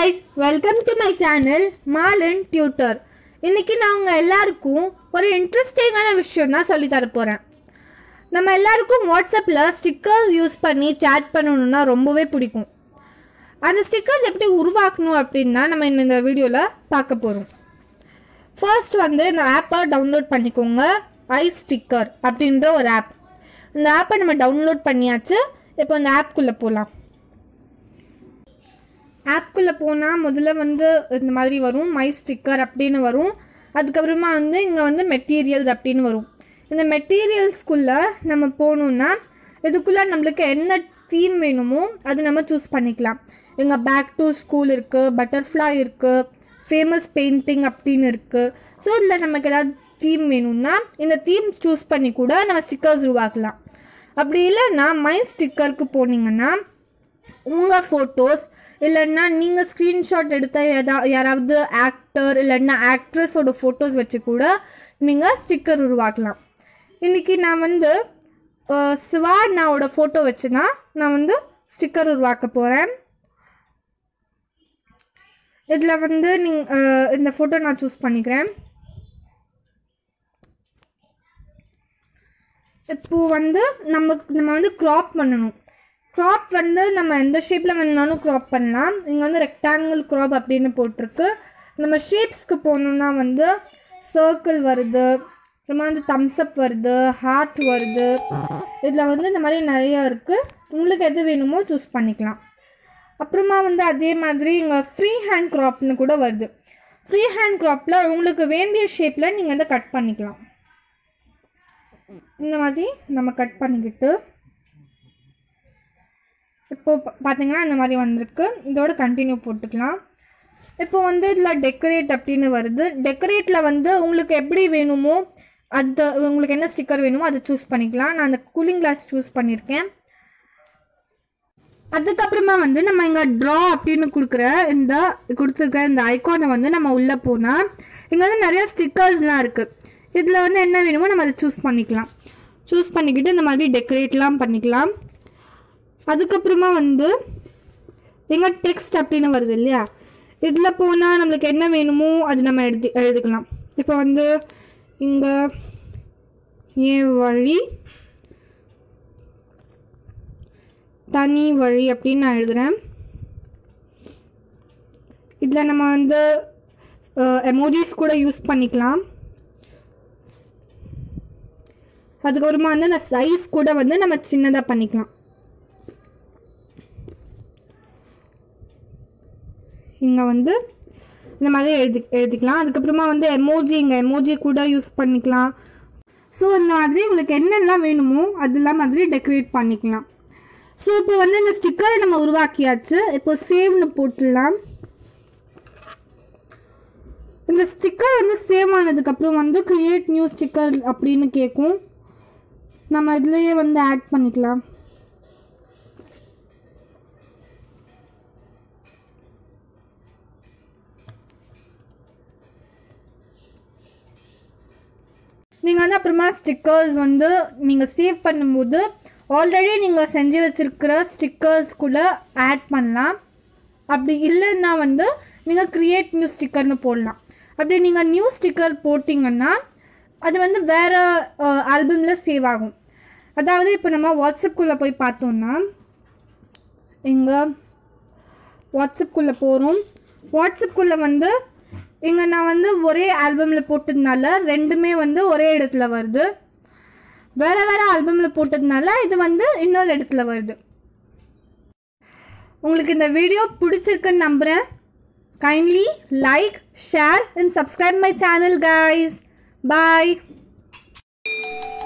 guys welcome to my channel Malan tutor இன்னைக்கு நான் உங்கள் எல்லாருக்கும் ஒரு இன்ட்ரெஸ்டிங்கான விஷயம் தான் சொல்லி தர போகிறேன் நம்ம எல்லாருக்கும் வாட்ஸ்அப்பில் ஸ்டிக்கர்ஸ் யூஸ் பண்ணி சேட் பண்ணணும்னா ரொம்பவே பிடிக்கும் அந்த ஸ்டிக்கர்ஸ் எப்படி உருவாக்கணும் அப்படின்னா நம்ம இன்ன இந்த வீடியோவில் பார்க்க போகிறோம் ஃபர்ஸ்ட் வந்து இந்த ஆப்பை டவுன்லோட் பண்ணிக்கோங்க ஐ ஸ்டிக்கர் அப்படின்ற ஒரு ஆப் இந்த ஆப்பை நம்ம டவுன்லோட் பண்ணியாச்சு இப்போ இந்த ஆப்குள்ளே போகலாம் ஆப்குள்ளே போனால் முதல்ல வந்து இந்த மாதிரி வரும் மை ஸ்டிக்கர் அப்படின்னு வரும் அதுக்கப்புறமா வந்து இங்கே வந்து மெட்டீரியல்ஸ் அப்படின்னு வரும் இந்த மெட்டீரியல்ஸ்குள்ளே நம்ம போகணுன்னா இதுக்குள்ளே நம்மளுக்கு என்ன தீம் வேணுமோ அது நம்ம சூஸ் பண்ணிக்கலாம் இங்கே பேக் டு ஸ்கூல் இருக்குது பட்டர்ஃப்ளை இருக்குது ஃபேமஸ் பெயிண்டிங் அப்படின்னு இருக்குது ஸோ இதில் நமக்கு ஏதாவது தீம் வேணும்னா இந்த தீம் சூஸ் பண்ணி கூட நம்ம ஸ்டிக்கர்ஸ் உருவாக்கலாம் அப்படி இல்லைன்னா மை ஸ்டிக்கருக்கு போனீங்கன்னா உங்கள் ஃபோட்டோஸ் இல்லைன்னா நீங்கள் ஸ்க்ரீன்ஷாட் எடுத்த எதா யாராவது ஆக்டர் இல்லைன்னா ஆக்ட்ரஸோட ஃபோட்டோஸ் வச்சு கூட நீங்கள் ஸ்டிக்கர் உருவாக்கலாம் இன்றைக்கி நான் வந்து அஹ், சிவாண்ணாவோட ஃபோட்டோ வச்சுனா நான் வந்து ஸ்டிக்கர் உருவாக்க போகிறேன் இதில் வந்து நீங்கள் இந்த ஃபோட்டோ நான் சூஸ் பண்ணிக்கிறேன் இப்போ வந்து நமக்கு நம்ம வந்து க்ராப் பண்ணணும் க்ராப் வந்து நம்ம எந்த ஷேப்பில் வேணுனாலும் க்ராப் பண்ணலாம் இங்கே வந்து ரெக்டாங்கிள் க்ராப் அப்படின்னு போட்டிருக்கு நம்ம ஷேப்ஸ்க்கு போகணுன்னா வந்து சர்க்கிள் வருது அப்புறமா வந்து தம்ஸ்அப் வருது ஹார்ட் வருது இதில் வந்து இந்த மாதிரி நிறையா இருக்குது உங்களுக்கு எது வேணுமோ சூஸ் பண்ணிக்கலாம் அப்புறமா வந்து அதே மாதிரி இங்கே ஃப்ரீ ஹேண்ட் க்ராப்னு கூட வருது ஃப்ரீ ஹேண்ட் க்ராப்பில் உங்களுக்கு வேண்டிய ஷேப்பில் நீங்கள் வந்து கட் பண்ணிக்கலாம் இந்த மாதிரி நம்ம கட் பண்ணிக்கிட்டு இப்போ பா- பார்த்தீங்கன்னா இந்த மாதிரி வந்திருக்கு இதோட கண்டினியூ போட்டுக்கலாம் இப்போ வந்து இதில் டெக்கரேட் அப்படின்னு வருது டெக்கரேட்டில் வந்து உங்களுக்கு எப்படி வேணுமோ அது உங்களுக்கு என்ன ஸ்டிக்கர் வேணுமோ அதை சூஸ் பண்ணிக்கலாம் நான் அந்த கூலிங் கிளாஸ் சூஸ் பண்ணியிருக்கேன் அதுக்கப்புறமா வந்து நம்ம இங்கே ட்ரா அப்படின்னு கொடுக்குற இந்த கொடுத்துருக்க இந்த ஐகானை வந்து நம்ம உள்ளே போனால் இங்கே வந்து நிறைய ஸ்டிக்கர்ஸ்லாம் இருக்குது இதில் வந்து என்ன வேணுமோ நம்ம அதை சூஸ் பண்ணிக்கலாம் சூஸ் பண்ணிக்கிட்டு இந்த மாதிரி டெக்கரேட்லாம் பண்ணிக்கலாம் அதுக்கப்புறமா வந்து எங்கே டெக்ஸ்ட் அப்படின்னு வருது இல்லையா இதில் போனால் நம்மளுக்கு என்ன வேணுமோ அது நம்ம எழுதி எழுதிக்கலாம் இப்போ வந்து இங்கே ஏன் வழி தனி வழி அப்படின்னு நான் எழுதுகிறேன் இதில் நம்ம வந்து எமோஜிஸ் கூட யூஸ் பண்ணிக்கலாம் அதுக்கப்புறமா வந்து அந்த சைஸ் கூட வந்து நம்ம சின்னதாக பண்ணிக்கலாம் இங்கே வந்து இந்த மாதிரி எழுதி எழுதிக்கலாம் அதுக்கப்புறமா வந்து எமோஜி இங்கே எமோஜி கூட யூஸ் பண்ணிக்கலாம் ஸோ இந்த மாதிரி உங்களுக்கு என்னெல்லாம் வேணுமோ அதெல்லாம் மாதிரி டெக்கரேட் பண்ணிக்கலாம் ஸோ இப்போ வந்து இந்த ஸ்டிக்கரை நம்ம உருவாக்கியாச்சு இப்போ சேவ்னு போட்டுடலாம் இந்த ஸ்டிக்கர் வந்து சேவ் ஆனதுக்கப்புறம் வந்து கிரியேட் நியூ ஸ்டிக்கர் அப்படின்னு கேட்கும் நம்ம இதுலேயே வந்து ஆட் பண்ணிக்கலாம் நீங்கள் வந்து அப்புறமா ஸ்டிக்கர்ஸ் வந்து நீங்கள் சேவ் பண்ணும்போது ஆல்ரெடி நீங்கள் செஞ்சு வச்சுருக்கிற ஸ்டிக்கர்ஸ்குள்ளே ஆட் பண்ணலாம் அப்படி இல்லைன்னா வந்து நீங்கள் க்ரியேட் நியூ ஸ்டிக்கர்னு போடலாம் அப்படி நீங்கள் நியூ ஸ்டிக்கர் போட்டிங்கன்னா அது வந்து வேறு ஆல்பமில் சேவ் ஆகும் அதாவது இப்போ நம்ம வாட்ஸ்அப்குள்ளே போய் பார்த்தோம்னா இங்கே வாட்ஸ்அப்குள்ளே போகிறோம் வாட்ஸ்அப்குள்ளே வந்து இங்கே நான் வந்து ஒரே ஆல்பமில் போட்டதுனால ரெண்டுமே வந்து ஒரே இடத்துல வருது வேறு வேறு ஆல்பமில் போட்டதுனால இது வந்து இன்னொரு இடத்துல வருது உங்களுக்கு இந்த வீடியோ பிடிச்சிருக்குன்னு நம்புகிறேன் kindly like share and subscribe my channel guys bye